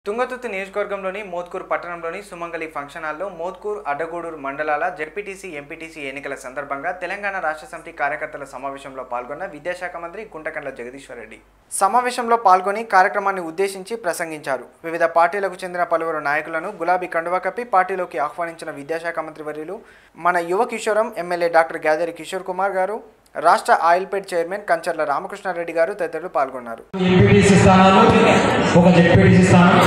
తుంగతుర్తి నియోజకవర్గంలోని మోత్కూరు పట్టణంలోని సుమంగళి ఫంక్షన్ హాల్లో మోత్కూరు అడ్డగూడూరు మండలాల జడ్పీటీసీ ఎంపీటీసీ ఎన్నికల సందర్భంగా తెలంగాణ రాష్ట్ర సమితి కార్యకర్తల సమావేశంలో పాల్గొన్న విద్యాశాఖ మంత్రి గుంటకండ్ల జగదీశ్వర్ రెడ్డి సమావేశంలో పాల్గొని కార్యక్రమాన్ని ఉద్దేశించి ప్రసంగించారు వివిధ పార్టీలకు చెందిన పలువురు నాయకులను గులాబీ కండువా కప్పి పార్టీలోకి ఆహ్వానించిన విద్యాశాఖ మంత్రి వర్యులు మన యువ కిషోరం ఎమ్మెల్యే డాక్టర్ గ్యాదరి కిషోర్ కుమార్ గారు రాష్ట్ర ఆయిల్పేట్ చైర్మన్ కంచర్ల రామకృష్ణారెడ్డి గారు తదితరులు పాల్గొన్నారు ఎంపీటీసీ స్థానాలు ఒక జెడ్పీటీసీ స్థానం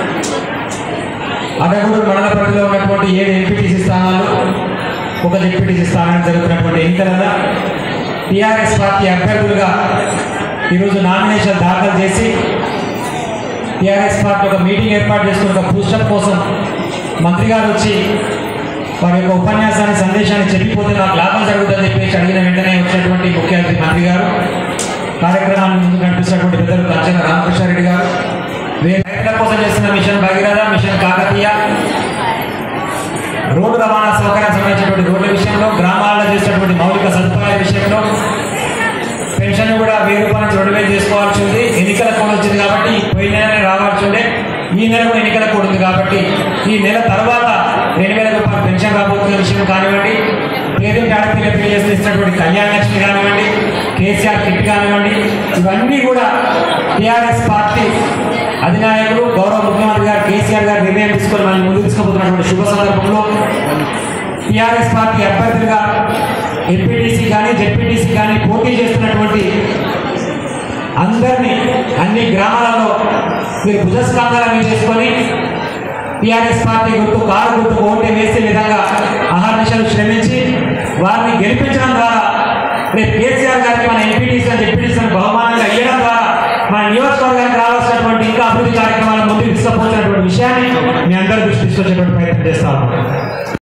అడగూరు మండల పరిధిలో ఉన్నటువంటి ఏడు ఎంపీటీసీ స్థానాలు ఒక జెడ్పీటీసీ స్థానానికి జరుగుతున్నటువంటి ఎన్నికలలో టీఆర్ఎస్ పార్టీ అభ్యర్థులుగా ఈరోజు నామినేషన్ దాఖలు చేసి టీఆర్ఎస్ పార్టీ ఒక మీటింగ్ ఏర్పాటు చేసుకుని ఒక బూస్టర్ కోసం మంత్రి గారు వచ్చి వారి యొక్క ఉపన్యాసాన్ని సందేశాన్ని చెప్పిపోతే నాకు లాభం జరుగుతుందని చెప్పేసి అడిగిన వెంటనే వచ్చినటువంటి ముఖ్య అతిథి మంత్రి గారు కార్యక్రమాన్ని ముందు నడిపిస్తున్నటువంటి పెద్దలు కంచెల రామకృష్ణారెడ్డి గారు వీరు రైతుల కోసం చేస్తున్న mission Bhagiratha mission Kakatiya road రవాణా సౌకర్యం సంబంధించినటువంటి రోడ్ల విషయంలో గ్రామాల్లో చేసినటువంటి మౌలిక సదుపాయాల విషయంలో పెన్షన్ కూడా వెయ్యి రూపాయల నుంచి రెండు వేలు చేసుకోవాల్సి ఉంది ఎన్నికల కోడ్ వచ్చింది కాబట్టి పోయిన నెలనే రావాల్సి ఉండే ఈ నెల కూడా ఎన్నికల కోడ్ ఉంది కాబట్టి ఈ నెల తర్వాత రెండు వేల రూపాయల పెన్షన్ రాబోతున్న విషయం కానివ్వండి పేదరికి ఆడపిల్ల పెళ్లి చేస్తే ఇచ్చినటువంటి కళ్యాణ లక్ష్మి కానివ్వండి కేసీఆర్ కిట్ కానివ్వండి ఇవన్నీ కూడా టీఆర్ఎస్ పార్టీ అధినాయకులు గౌరవ ముఖ్యమంత్రి గారు కేసీఆర్ గారు నిర్ణయం తీసుకొని మనం ముందుకు తీసుకుపోతున్నటువంటి శుభ సందర్భంలో టీఆర్ఎస్ పార్టీ అభ్యర్థులుగా ఎంపీటీసీ కానీ జెడ్పీటీసీ కానీ పోటీ చేస్తున్నటువంటి అందరినీ అన్ని గ్రామాలలో మీరు భుజస్కంధాల మీద చేసుకొని టీఆర్ఎస్ పార్టీ గుర్తు కారు గుర్తు ఓటే వేసే విధంగా అహర్నిశలు శ్రమించి వారిని గెలిపించడం ద్వారా రేపు కేసీఆర్ గారికి మన ఎంపీటీసీ అని జెడ్పీటీసీ అని బహుమానంగా ఇవ్వడం ద్వారా మన నియోజకవర్గానికి రావాల్సినటువంటి ఇంకా అభివృద్ధి కార్యక్రమాలను ముందుకు తీసుకుపోతున్నటువంటి విషయాన్ని మీ అందరి దృష్టి తీసుకొచ్చేటువంటి ప్రయత్నం చేస్తా ఉన్నాం